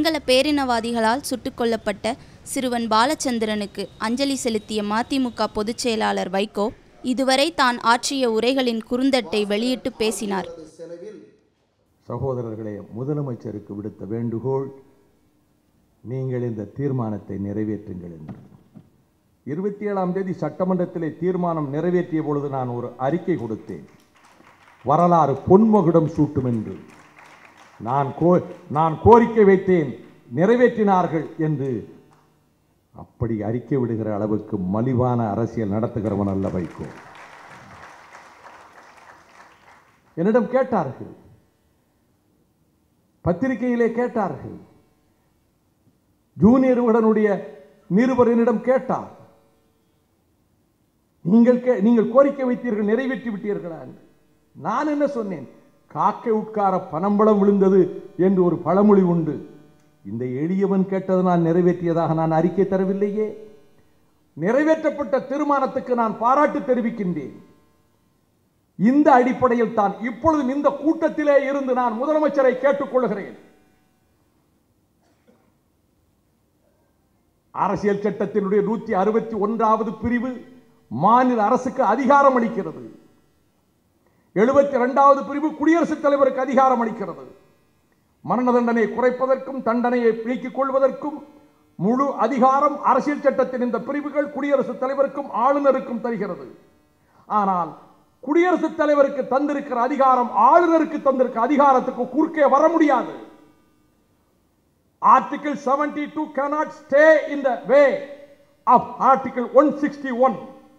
சிங்கள பேரினவாதிகளால் சுட்டுக் கொல்லப்பட்ட சிறுவன் பாலச்சந்திரனுக்கு அஞ்சலி செலுத்திய மதிமுக பொதுச் செயலாளர் வைகோ இதுவரை தான் ஆற்றிய உரைகளின் குறுந்தட்டை வெளியிட்டு பேசினார் சகோதரர்களே முதலமைச்சருக்கு விடுத்த வேண்டுகோள் நீங்கள் இந்த தீர்மானத்தை நிறைவேற்றுங்கள் என்று இருபத்தி ஏழாம் தேதி சட்டமன்றத்திலே தீர்மானம் நிறைவேற்றிய பொழுது நான் ஒரு அறிக்கை கொடுத்தேன் வரலாறு பொன்மகுடம் சூட்டும் என்று நான் கோ நான் கோரிக்கை வைத்தேன் நிறைவேற்றினார்கள் என்று அப்படி அறிக்கை விடுகிற அளவுக்கு மலிவான அரசியல் நடத்துகிறவன் அல்ல வைகோ என்னிடம் கேட்டார்கள் பத்திரிகையிலே கேட்டார்கள் ஜூனியர் உடனுடைய நிருபரனிடம் கேட்டார் நீங்கள் கே- நீங்கள் கோரிக்கை வைத்தீர்கள் நிறைவேற்றி விட்டீர்களா என்று நான் என்ன சொன்னேன் காக்கை உட்கார பனம்பழம் விழுந்தது என்று ஒரு பழமொழி உண்டு இந்த எளியவன் கேட்டது நான் நிறைவேற்றியதாக நான் அறிக்கை தரவில்லையே நிறைவேற்றப்பட்ட தீர்மானத்துக்கு நான் பாராட்டு தெரிவிக்கின்றேன் இந்த அடிப்படையில் தான் இப்பொழுதும் இந்த கூட்டத்திலே இருந்து நான் முதலமைச்சரை கேட்டுக்கொள்கிறேன் அரசியல் சட்டத்தினுடைய நூத்தி அறுபத்தி ஒன்றாவது பிரிவு மாநில அரசுக்கு அதிகாரம் அளிக்கிறது எழுபத்தி இரண்டாவது பிரிவு குடியரசுத் தலைவருக்கு அதிகாரம் அளிக்கிறது மரண தண்டனை குறைப்பதற்கும் தண்டனையை நீக்கிக் கொள்வதற்கும் முழு அதிகாரம் அரசியல் சட்டத்தின் இந்த பிரிவுகள் குடியரசுத் தலைவருக்கும் ஆளுநருக்கும் தருகிறது ஆனால் குடியரசுத் தலைவருக்கு தந்திருக்கிற அதிகாரம் ஆளுநருக்கு தந்திருக்கிற அதிகாரத்துக்கு குறுக்கே வர முடியாது Article 72 cannot stay in the way of Article 161.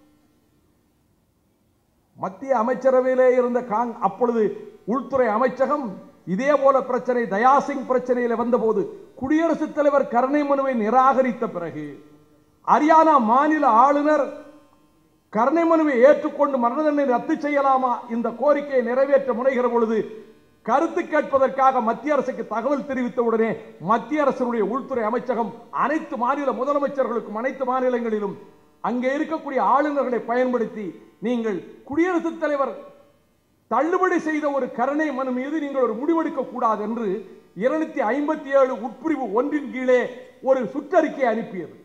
மத்திய அமைச்சரவையிலே இருந்த காங் அப்பொழுது உள்துறை அமைச்சகம் இதே போல பிரச்சனை தயாசிங் பிரச்சனையில வந்தபோது குடியரசுத் தலைவர் கருணை மனுவை நிராகரித்த பிறகு ஹரியானா மாநில ஆளுநர் கருணை மனுவை ஏற்றுக்கொண்டு மரண தண்டனை ரத்து செய்யலாமா இந்த கோரிக்கையை நிறைவேற்ற முனைகிற பொழுது கருத்து கேட்பதற்காக மத்திய அரசுக்கு தகவல் தெரிவித்த உடனே மத்திய அரசுடைய உள்துறை அமைச்சகம் அனைத்து மாநில முதலமைச்சர்களுக்கும் அனைத்து மாநிலங்களிலும் அங்கே இருக்கக்கூடிய ஆளுநர்களை பயன்படுத்தி நீங்கள் குடியரசுத் தலைவர் தள்ளுபடி செய்த ஒரு கருணை மனு மீது நீங்கள் ஒரு முடிவெடுக்க கூடாது என்று இருநூத்தி ஐம்பத்தி ஏழு உட்பிரிவு ஒன்றின் கீழே ஒரு சுற்றறிக்கை அனுப்பியது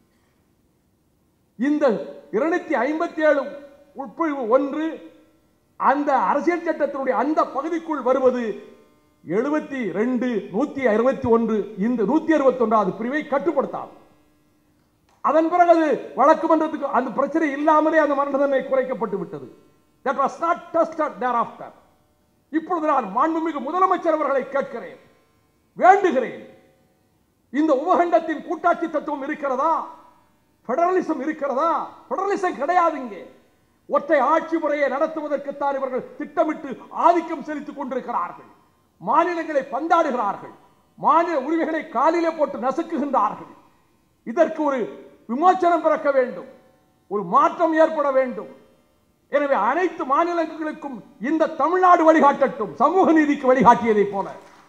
இந்த இருநூத்தி ஐம்பத்தி ஏழு உட்பிரிவு ஒன்று அந்த அரசியல் சட்டத்தினுடைய அந்த பகுதிக்குள் வருவது எழுபத்தி ரெண்டு நூத்தி அறுபத்தி ஒன்று இந்த நூத்தி அறுபத்தி ஒன்றாவது பிரிவை கட்டுப்படுத்தாது அதன் பிறகு அது வழக்கு மன்றத்துக்கு அந்த பிரச்சனை இல்லாமலே அந்த மரண தண்டனை குறைக்கப்பட்டு விட்டது that was not tested thereafter இப்பொழுது நான் மாண்புமிகு முதலமைச்சர் அவர்களை கேட்கிறேன் வேண்டுகிறேன் இந்த உபகண்டத்தின் கூட்டாட்சி தத்துவம் இருக்கிறதா பெடரலிசம் இருக்கிறதா பெடரலிசம் கிடையாது இங்கே ஒற்றை ஆட்சி முறையை நடத்துவதற்குத்தான் இவர்கள் திட்டமிட்டு ஆதிக்கம் செலுத்திக் கொண்டிருக்கிறார்கள் மாநிலங்களை பந்தாடுகிறார்கள் மாநில உரிமைகளை காலிலே போட்டு நசுக்குகின்றார்கள் இதற்கு ஒரு விமோச்சனம் பிறக்க வேண்டும் ஒரு மாற்றம் ஏற்பட வேண்டும் எனவே அனைத்து மாநிலங்களுக்கும் இந்த தமிழ்நாடு வழிகாட்டட்டும் சமூக நீதிக்கு வழிகாட்டியதை போல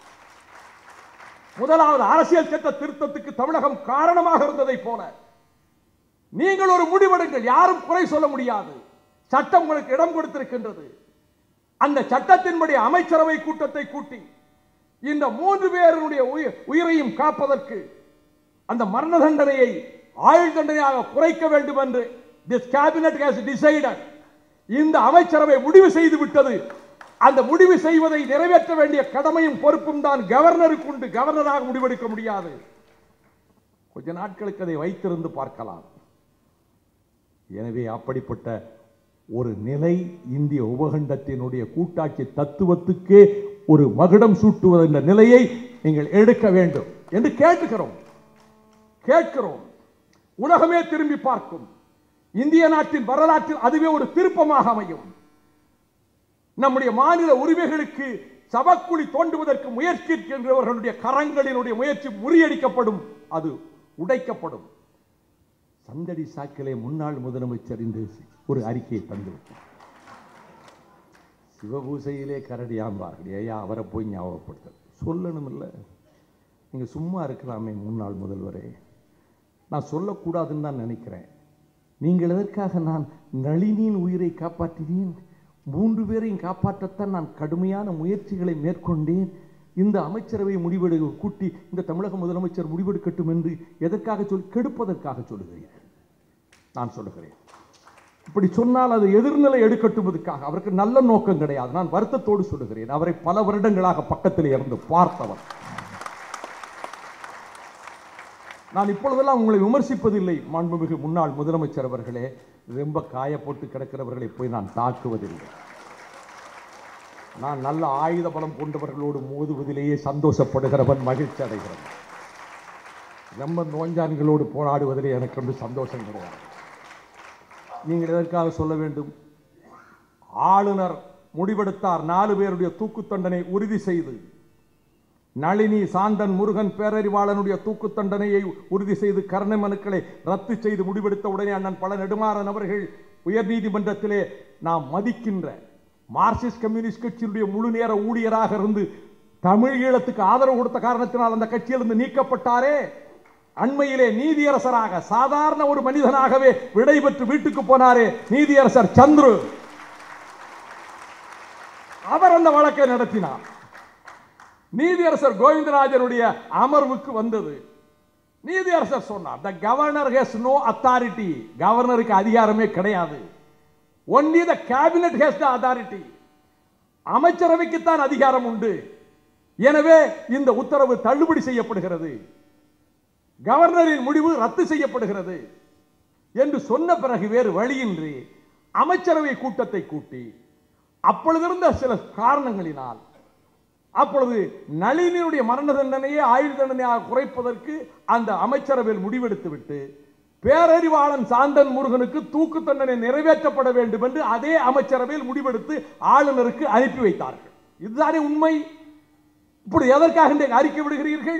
முதலாவது அரசியல் சட்ட திருத்தத்துக்கு தமிழகம் காரணமாக இருந்ததை போல நீங்கள் ஒரு முடிவெடுங்கள் யாரும் குறை சொல்ல முடியாது சட்டம் உங்களுக்கு இடம் கொடுத்திருக்கின்றது அந்த சட்டத்தின்படி அமைச்சரவை கூட்டத்தை கூட்டி இந்த மூன்று பேருடைய உயிர்- உயிரையும் காப்பதற்கு அந்த மரண தண்டனையை ஆயுள் தண்டனையாக குறைக்க வேண்டும் என்று திஸ் கேபினட் ஹஸ் டிசைடட் இந்த அமைச்சரவை முடிவு செய்து விட்டது அந்த முடிவு செய்வதை நிறைவேற்ற வேண்டிய கடமையும் பொறுப்பும் தான் கவர்னருக்கு உண்டு கவர்னராக முடிவெடுக்க முடியாது கொஞ்ச நாட்களுக்கு அதை வைத்திருந்து பார்க்கலாம் எனவே அப்படிப்பட்ட ஒரு நிலை இந்திய உபகண்டத்தினுடைய கூட்டாட்சி தத்துவத்துக்கே ஒரு மகுடம் சூட்டுவது என்ற நிலையை நீங்கள் எடுக்க வேண்டும் என்று கேட்டுக்கிறோம் கேட்கிறோம் உலகமே திரும்பி பார்க்கும் இந்திய நாட்டின் வரலாற்றில் அதுவே ஒரு திருப்பமாக அமையும் நம்முடைய மாநில உரிமைகளுக்கு சபக்குழி தோண்டுவதற்கு முயற்சிக்கின்றவர்களுடைய கரங்களினுடைய முயற்சி முறியடிக்கப்படும் அது உடைக்கப்படும் சந்தடி சாக்கிலே முன்னாள் முதலமைச்சர் இன்று ஒரு அறிக்கையை தந்துவிட்டார் சிவபூசையிலே கரடி ஆம்பார்கள் ஏயா அவரை போய் ஞாபகப்படுத்த சொல்லணும் இல்லை நீங்க சும்மா இருக்கலாமே முன்னாள் முதல்வரே நான் சொல்லக்கூடாதுன்னு தான் நினைக்கிறேன் நீங்கள் எதற்காக நான் நளினியின் உயிரை காப்பாற்றினேன் மூன்று பேரையும் காப்பாற்றத்தான் நான் கடுமையான முயற்சிகளை மேற்கொண்டேன் இந்த அமைச்சரவை முடிவெடு கூட்டி இந்த தமிழக முதலமைச்சர் முடிவெடுக்கட்டும் என்று எதற்காக சொல் கெடுப்பதற்காக சொல்லுகிறீர்கள் நான் சொல்லுகிறேன் இப்படி சொன்னால் அது எதிர்நிலை எடுக்கட்டுவதற்காக அவருக்கு நல்ல நோக்கம் கிடையாது நான் வருத்தத்தோடு சொல்லுகிறேன் அவரை பல வருடங்களாக பக்கத்தில் இருந்து பார்த்தவர் நான் இப்பொழுதெல்லாம் உங்களை விமர்சிப்பதில்லை மாண்புமிகு முன்னாள் முதலமைச்சர் அவர்களே ரொம்ப காயப்போட்டு கிடக்கிறவர்களை போய் நான் தாக்குவதில்லை நான் நல்ல ஆயுத பலம் கொண்டவர்களோடு மோதுவதிலேயே சந்தோஷப்படுகிறவன் மகிழ்ச்சி அடைகிறவன் ரொம்ப நோஞ்சான்களோடு போராடுவதிலே எனக்கு வந்து சந்தோஷம் கிடையாது நீங்கள் எதற்காக சொல்ல வேண்டும் ஆளுநர் முடிவெடுத்தார் நாலு பேருடைய தூக்கு தண்டனை உறுதி செய்து நளினி சாந்தன் முருகன் பேரறிவாளனுடைய தூக்கு தண்டனையை உறுதி செய்து கருணை மனுக்களை ரத்து செய்து முடிவெடுத்த உடனே அண்ணன் பல நெடுமாறன் அவர்கள் உயர்நீதிமன்றத்திலே நாம் மதிக்கின்ற மார்க்சிஸ்ட் கம்யூனிஸ்ட் கட்சியினுடைய முழு நேர ஊழியராக இருந்து தமிழ் ஈழத்துக்கு ஆதரவு கொடுத்த காரணத்தினால் அந்த கட்சியிலிருந்து நீக்கப்பட்டாரே அண்மையிலே நீதியரசராக சாதாரண ஒரு மனிதனாகவே விடைபெற்று வீட்டுக்கு போனாரே நீதியரசர் சந்துரு அவர் அந்த வழக்கை நடத்தினார் நீதியரசர் கோவிந்தராஜனுடைய அமர்வுக்கு வந்தது நீதியரசர் சொன்னார் the governor has no authority கவர்னருக்கு அதிகாரமே கிடையாது only the cabinet has the authority அமைச்சரவைக்குத்தான் அதிகாரம் உண்டு எனவே இந்த உத்தரவு தள்ளுபடி செய்யப்படுகிறது கவர்னரின் முடிவு ரத்து செய்யப்படுகிறது என்று சொன்ன பிறகு வேறு வழியின்றி அமைச்சரவை கூட்டத்தை கூட்டி அப்பொழுதிருந்த சில காரணங்களினால் அப்பொழுது நளினியுடைய மரண தண்டனையை ஆயுள் தண்டனையாக குறைப்பதற்கு அந்த அமைச்சரவையில் முடிவெடுத்து விட்டு பேரறிவாளன் சாந்தன் முருகனுக்கு தூக்கு தண்டனை நிறைவேற்றப்பட வேண்டும் என்று அதே அமைச்சரவையில் முடிவெடுத்து ஆளுநருக்கு அனுப்பி வைத்தார்கள் இதுதானே உண்மை இப்படி எதற்காக இன்றைக்கு அறிக்கை விடுகிறீர்கள்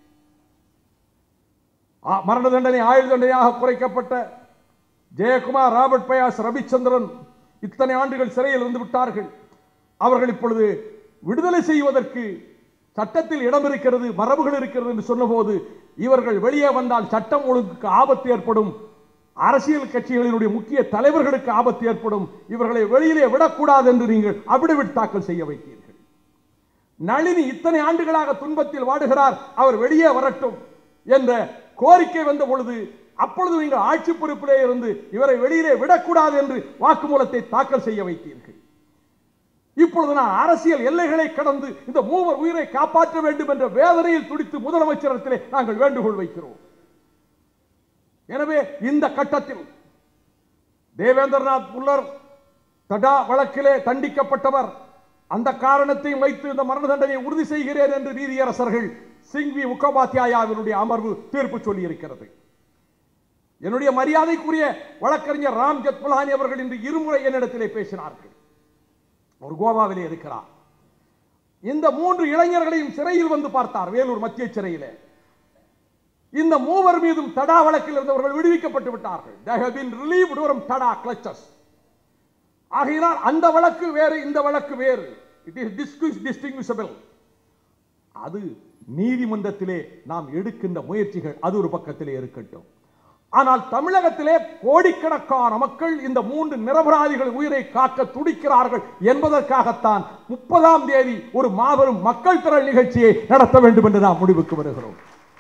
ஆ, மரண தண்டனை ஆயுள் தண்டனையாக குறைக்கப்பட்ட ஜெயக்குமார் ராபர்ட் பயாஸ் ரவிச்சந்திரன் இத்தனை ஆண்டுகள் சிறையில் இருந்து விட்டார்கள் அவர்கள் இப்பொழுது விடுதலை செய்வதற்கு சட்டத்தில் இடம் இருக்கிறது மரபுகள் இருக்கிறது என்று சொன்னபோது இவர்கள் வெளியே வந்தால் சட்டம் ஒழுங்குக்கு ஆபத்து ஏற்படும் அரசியல் கட்சிகளினுடைய முக்கிய தலைவர்களுக்கு ஆபத்து ஏற்படும் இவர்களை வெளியிலே விடக்கூடாது என்று நீங்கள் அபிடவிட் தாக்கல் செய்ய வைத்தீர்கள் நளினி இத்தனை ஆண்டுகளாக துன்பத்தில் வாடுகிறார் அவர் வெளியே வரட்டும் என்ற கோரிக்கை வந்த பொழுது அப்பொழுது நீங்கள் ஆட்சி பொறுப்பிலே இருந்து இவரை வெளியிலே விடக்கூடாது என்று வாக்குமூலத்தை தாக்கல் செய்ய வைத்தீர்கள் இப்பொழுது நான் அரசியல் எல்லைகளை கடந்து இந்த மூவர் உயிரை காப்பாற்ற வேண்டும் என்ற வேதனையில் துடித்து முதலமைச்சரிடத்திலே நாங்கள் வேண்டுகோள் வைக்கிறோம் எனவே இந்த கட்டத்தில் தேவேந்திரநாத் புல்லர் தடா வழக்கிலே தண்டிக்கப்பட்டவர் அந்த காரணத்தையும் வைத்து இந்த மரண தண்டனையை உறுதி செய்கிறேன் என்று நீதியரசர்கள் சிங்வி முகோபாத்தியாயாவினுடைய அமர்வு தீர்ப்பு சொல்லி இருக்கிறது என்னுடைய மரியாதைக்குரிய வழக்கறிஞர் ராம் ஜெத்மலானி அவர்கள் இன்று இருமுறை என்னிடத்திலே பேசினார்கள் ஒரு கோவாவிலே இருக்கிறார் இந்த மூன்று இளைஞர்களையும் சிறையில் வந்து பார்த்தார் வேலூர் மத்திய சிறையிலே இந்த மூவர் மீதும் தடா வழக்கில் இருந்தவர்கள் விடுவிக்கப்பட்டு விட்டார்கள் they have been relieved from Tada clutches ஆகையினால் அந்த வழக்கு வேறு இந்த வழக்கு வேறு இட் இஸ் டிஸ்குஸ் டிஸ்டிங்விஷபிள் அது நீதிமன்றத்திலே நாம் எடுக்கின்ற முயற்சிகள் அது ஒரு பக்கத்திலே இருக்கட்டும் ஆனால் தமிழகத்திலே கோடிக்கணக்கான மக்கள் இந்த மூன்று நிரபராதிகள் உயிரை காக்க துடிக்கிறார்கள் என்பதற்காகத்தான் முப்பதாம் தேதி ஒரு மாபெரும் மக்கள் திரள் நிகழ்ச்சியை நடத்த வேண்டும் என்று நாம் முடிவுக்கு வருகிறோம்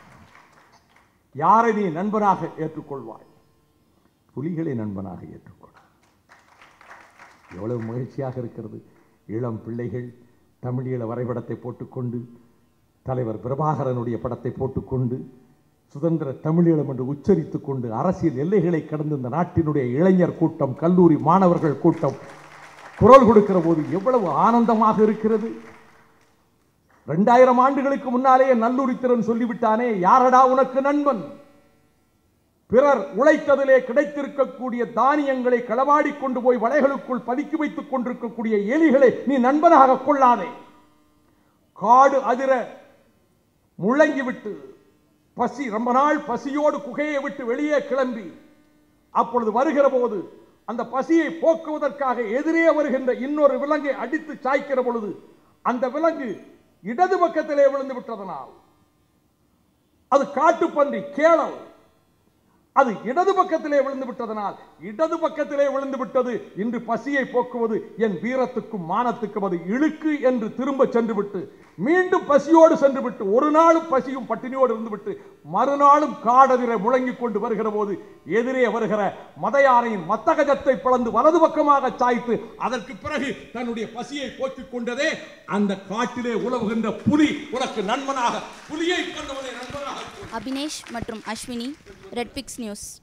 யாரை நீ நண்பனாக ஏற்றுக்கொள்வாய் புலிகளை நண்பனாக ஏற்றுக்கொள் எவ்வளவு மகிழ்ச்சியாக இருக்கிறது இளம் பிள்ளைகள் தமிழீழ வரைபடத்தை போட்டுக்கொண்டு தலைவர் பிரபாகரனுடைய படத்தை போட்டுக்கொண்டு சுதந்திர தமிழீழம் என்று உச்சரித்துக் கொண்டு அரசியல் எல்லைகளை கடந்து இந்த நாட்டினுடைய இளைஞர் கூட்டம் கல்லூரி மாணவர்கள் கூட்டம் குரல் கொடுக்கிற போது எவ்வளவு ஆனந்தமாக இருக்கிறது ரெண்டாயிரம் ஆண்டுகளுக்கு முன்னாலேயே நல்லுரித்திரன் சொல்லிவிட்டானே யாரடா உனக்கு நண்பன் பிறர் உழைத்ததிலே கிடைத்திருக்கக்கூடிய தானியங்களை களவாடி கொண்டு போய் வலைகளுக்குள் பதுக்கி வைத்துக் கொண்டிருக்கக்கூடிய எலிகளை நீ நண்பனாக கொள்ளாதே காடு அதிர முழங்கிவிட்டு பசி ரொம்ப நாள் பசியோடு குகையை விட்டு வெளியே கிளம்பி அப்பொழுது வருகிற போது அந்த பசியை போக்குவதற்காக எதிரே வருகின்ற இன்னொரு விலங்கை அடித்து சாய்க்கிற பொழுது அந்த விலங்கு இடது பக்கத்திலே விழுந்து விட்டதனால் அது காட்டுப்பன்றி கேளல் அது இடது பக்கத்திலே விழுந்து விட்டதனால் இடது பக்கத்திலே விழுந்து விட்டது இன்று பசியை போக்குவது என் வீரத்துக்கும் மானத்துக்கும் அது இழுக்கு என்று திரும்ப சென்று விட்டு மீண்டும் பசியோடு சென்று விட்டு ஒரு நாளும் பசியும் பட்டினியோடு இருந்துவிட்டு மறுநாளும் காடதிரை முழங்கிக் கொண்டு வருகிற போது எதிரே வருகிற மதையானையின் மத்தகஜத்தை பிளந்து வலது பக்கமாக சாய்த்து அதற்கு பிறகு தன்னுடைய பசியை போக்கிக் கொண்டதே அந்த காட்டிலே உலவுகின்ற புலி உனக்கு நண்பனாக புலியை கொண்டவனை நண்பனாக கொள். அபினேஷ் மற்றும் அஸ்வினி ரெட்பிக்ஸ் நியூஸ்